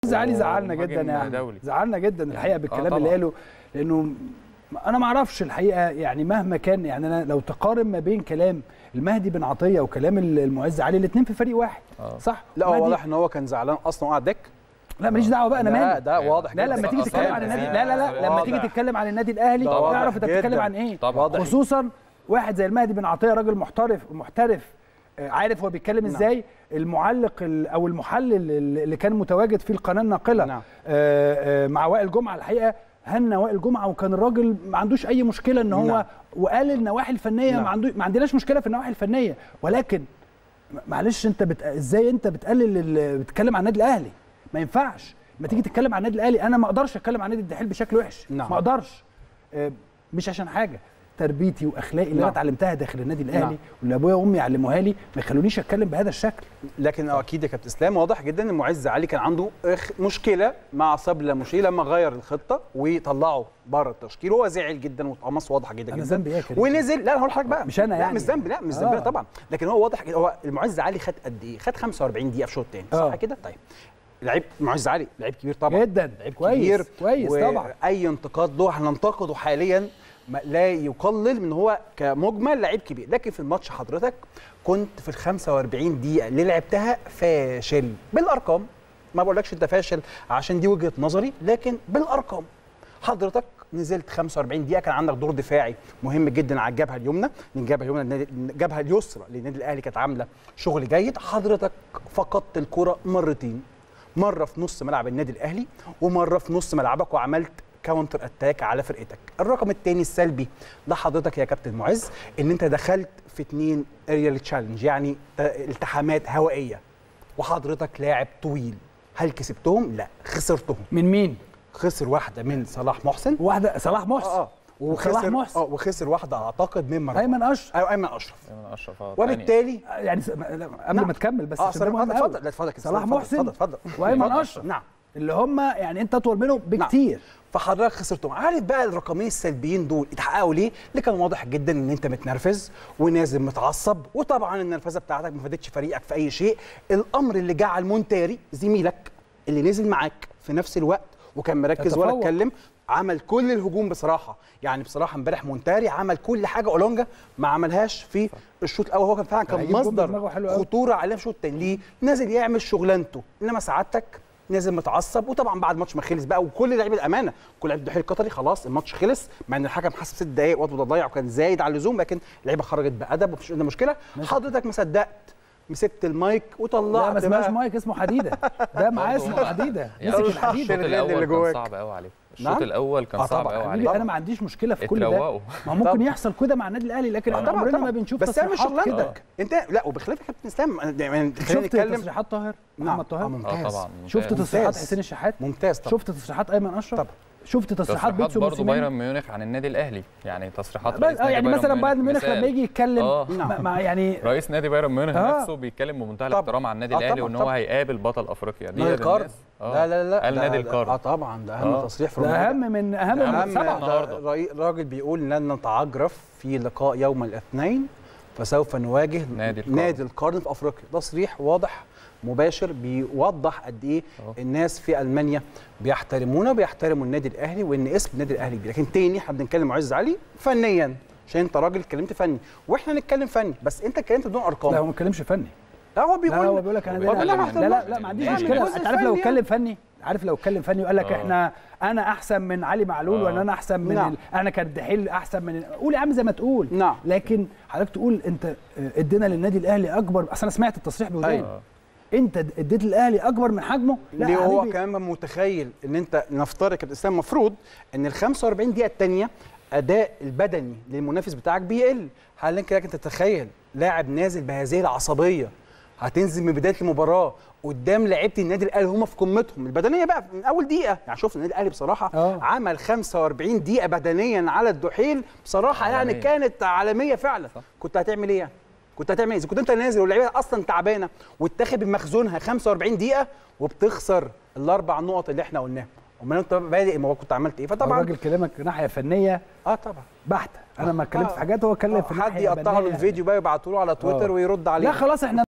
علي زعلنا مهاجم جدا يعني دولي. زعلنا جدا الحقيقه بالكلام طبعاً. اللي قاله لانه انا ما اعرفش الحقيقه يعني مهما كان يعني انا لو تقارن ما بين كلام المهدي بن عطيه وكلام المعز علي الاثنين في فريق واحد آه. صح لا هو مهدي- واضح ان هو كان زعلان اصلا وقعد دك لا ماليش دعوه بقى انا لا مالي ده واضح لا جدا. لما تيجي أصلاً تتكلم عن النادي يعني لا لا لا لما تيجي واضح. تتكلم عن النادي الاهلي ده واضح اعرف انت بتتكلم جداً. عن ايه طبعاً. واضح. خصوصا واحد زي المهدي بن عطيه راجل محترف محترف آه، عارف هو بيتكلم نعم. ازاي المعلق ال- او المحلل اللي كان متواجد في القناه الناقله نعم. آه، آه، مع وائل جمعه الحقيقه هنا وائل جمعه وكان الراجل ما عندوش اي مشكله ان هو نعم. وقال النواحي الفنيه نعم. ما, عنده ما عندناش مشكله في النواحي الفنيه ولكن م- معلش انت بت... ازاي انت بتقلل ال... بتتكلم عن النادي الاهلي ما ينفعش ما تيجي تتكلم عن النادي الاهلي انا ما اقدرش اتكلم عن نادي الدحيل بشكل وحش نعم. ما اقدرش آه، مش عشان حاجه تربيتي واخلاقي اللي نعم. انا اتعلمتها داخل النادي الاهلي نعم. واللي ابويا وامي علموها لي ما يخلونيش اتكلم بهذا الشكل لكن اكيد يا كابتن اسلام واضح جدا ان معز علي كان عنده إخ- مشكله مع صبري لمشي لما غير الخطه وطلعه بره التشكيل هو زعل جدا واتقمص واضح جدا انا جدا ذنبي ايه يا كريم؟ ونزل لا انا هقول لحضرتك بقى مش أنا لا يعني. مش ذنب لا مش آه. ذنبنا طبعا لكن هو واضح جدا هو المعز علي خد قد ايه؟ خد 45 دقيقه في الشوط الثاني صح آه. كده؟ طيب لعيب معز علي لعيب كبير طبعا جدا لعيب كويس كبير كويس طبعا اي انتقاد له هننتقده حاليا ما- لا يقلل من هو كمجمل لعيب كبير لكن في الماتش حضرتك كنت في ال 45 دقيقه اللي لعبتها فاشل بالارقام ما بقولكش انت فاشل عشان دي وجهه نظري لكن بالارقام حضرتك نزلت 45 دقيقه كان عندك دور دفاعي مهم جدا على الجبهه اليمنى لان الجبهه اليمنى النادي- الجبهه اليسرى للنادي الاهلي كانت عامله شغل جيد حضرتك فقدت الكره مرتين مره في نص ملعب النادي الاهلي ومره في نص ملعبك وعملت كاونتر اتاك على فرقتك الرقم الثاني السلبي لحضرتك يا كابتن معز ان انت دخلت في اتنين اريال تشالنج يعني ت- التحامات هوائيه وحضرتك لاعب طويل هل كسبتهم لا خسرتهم من مين خسر واحده من صلاح محسن واحده صلاح محسن اه صلاح وخسر محسن. اه وخسر واحده اعتقد من مرة ايمن اشرف ايوه ايمن اشرف ايمن اشرف آه، وبالتالي يعني س- لا، قبل نعم. ما تكمل بس اه عشان ده اتفضل مهم اتفضل قوي. لا اتفضل كده، صلاح اتفضل، محسن اتفضل اتفضل وايمن اتفضل. اشرف نعم اللي هم يعني انت اطول منهم بكتير فحضرتك خسرتهم عارف بقى الرقمين السلبيين دول اتحققوا ليه اللي كان واضح جدا ان انت متنرفز ونازل متعصب وطبعا النرفزه بتاعتك ما فادتش فريقك في اي شيء الامر اللي جعل مونتاري زميلك اللي نزل معاك في نفس الوقت وكان مركز ولا يتفوق. اتكلم عمل كل الهجوم بصراحه يعني بصراحه امبارح مونتاري عمل كل حاجه اولونجا ما عملهاش في الشوط الاول هو كان فعلا كان هيجيب جول مصدر بدماغه حلو قوي. خطوره عليه في الشوط الثاني ليه نازل يعمل شغلانته انما سعادتك نازل متعصب وطبعا بعد الماتش ما خلص بقى وكل لعيبه الامانه كل لعيبه الدحيل القطري خلاص الماتش خلص مع ان الحكم حسب ست دقائق وقت ضيع وكان زايد على اللزوم لكن اللعيبه خرجت بادب ومفيش عندنا مشكله حضرتك ما صدقت مسكت المايك لا وطلعت ما اسمهاش بقى مايك اسمه حديده ده معاه اسمه حديده يعني مسك الشوط الحديده الغل الاول اللي كان جواك. صعب قوي عليه نعم؟ الشوط الاول كان آه صعب طبعاً. قوي حبيبي عليه انا ما عنديش مشكله في كل ده اتروقوا ما ممكن طبعاً. يحصل كده مع النادي الاهلي لكن احنا طبعا عمرنا طبعا ما بنشوف بس اعمل تصريحات كده شغلانتك انت لا وبخلاف كابتن اسلام يعني خلينا شفت نتكلم تصريحات طاهر نعم محمد آه، طاهر اه ممتاز طبعا شفت ممتاز. تصريحات حسين الشحات ممتاز طبعا شفت تصريحات ايمن اشرف طبعا. شفت تصريحات تصريحات بيتسو برضه موسيماني بايرن ميونخ عن النادي الاهلي يعني تصريحات بس- رئيس اه نادي يعني مثلا بايرن ميونخ مثال. لما يجي يتكلم آه. مع- مع يعني رئيس نادي بايرن ميونخ آه. نفسه بيتكلم بمنتهى طبعا. الاحترام عن النادي آه الاهلي طبعا، وان هو طبعا. هيقابل بطل افريقيا دي نادي القرن للناس. آه. لا لا لا قال ده- نادي ده- القرن اه طبعا ده اهم آه. تصريح في ده رمضان. اهم من اهم ده من أهم سبعه النهاردة. ده رأي- راجل بيقول لن نتعجرف في لقاء يوم الاثنين فسوف نواجه نادي القرن. نادي القرن في افريقيا تصريح واضح مباشر بيوضح قد ايه أهو. الناس في المانيا بيحترمونا وبيحترموا النادي الاهلي وان اسم النادي الاهلي كبير لكن تاني احنا بنتكلم معز علي فنيا عشان انت راجل اتكلمت فني واحنا نتكلم فني بس انت اتكلمت بدون لا ارقام هو ما بيتكلمش فني لا هو لا هو بيقول بيقول لك انا بيقول ده- لك لا إن لا لا, لا ما عنديش يعني مشكله الجزء انت عارف لو الفني اتكلم فني عارف لو اتكلم فني وقال لك آه. احنا انا احسن من علي معلول آه. ولا انا احسن من نعم. ال... انا كالدحيل احسن من ال- قول يا عم زي ما تقول نعم. لكن حضرتك تقول انت آه، ادينا للنادي الاهلي اكبر اصل انا سمعت التصريح بوداني أيوة. انت د- اديت للاهلي اكبر من حجمه لا ليه يا هو حبيبي. كمان متخيل ان انت نفترض يا كابتن اسلام المفروض ان ال 45 دقيقه الثانيه اداء البدني للمنافس بتاعك بيقل هل انت انت تتخيل لاعب نازل بهذه العصبيه هتنزل من بدايه المباراه قدام لعيبه النادي الاهلي هم في قمتهم البدنيه بقى من اول دقيقه يعني شوف النادي الاهلي بصراحه آه. عمل 45 دقيقه بدنيا على الدحيل بصراحه يعني عالمية. كانت عالميه فعلا صح. كنت هتعمل ايه يعني؟ كنت هتعمل ايه؟ اذا كنت انت نازل واللعيبه اصلا تعبانه واتاخد بمخزونها 45 دقيقه وبتخسر الاربع نقط اللي احنا قلناهم امال انت بادئ ما كنت عملت ايه؟ فطبعا الراجل كلامك ناحيه فنيه اه طبعا بحته انا ما اتكلمت آه. في حاجات هو اتكلم آه، في حد ناحيه يقطع له بدنية. الفيديو بقى يبعته له على تويتر آه. ويرد عليه لا خلاص احنا